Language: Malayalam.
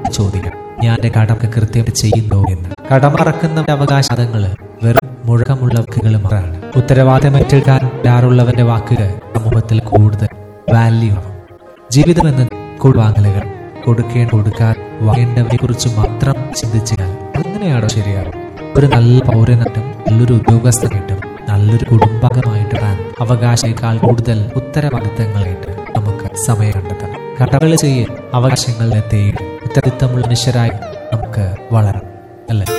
ചോദിക്കണം ഞാൻ എന്റെ കടമ കൃത്യമായിട്ട് ചെയ്യുന്നോ എന്ന് കടമറക്കുന്നവന്റെ അവകാശങ്ങള് വെറും മുഴക്കമുള്ള വാക്കുകൾ മാത്രമാണ് ഉത്തരവാദിത്തം ഏറ്റെടുക്കാൻ തയ്യാറുള്ളവന്റെ വാക്കുകൾ സമൂഹത്തിൽ കൂടുതൽ വാല്യൂ ആവും ജീവിതം എന്ന കൊടുവാങ്ങലുകൾ കൊടുക്കേണ്ട കൊടുക്കാൻ വാങ്ങേണ്ടവരെ കുറിച്ച് മാത്രം ചിന്തിച്ചാൽ അങ്ങനെയാണോ ശരിയാവും ഒരു നല്ല പൗരനായിട്ടും നല്ലൊരു ഉദ്യോഗസ്ഥനായിട്ടും നല്ലൊരു കുടുംബാംഗമായിട്ട് വരാൻ അവകാശത്തേക്കാൾ കൂടുതൽ ഉത്തരവാദിത്തങ്ങളായിട്ട് നമുക്ക് സമയം കണ്ടെത്തണം കടകൾ ചെയ്യൽ അവകാശങ്ങളിലെ തേടി ഉത്തരവാദിത്തമുള്ള മനുഷ്യരായി നമുക്ക് വളരണം അല്ലേ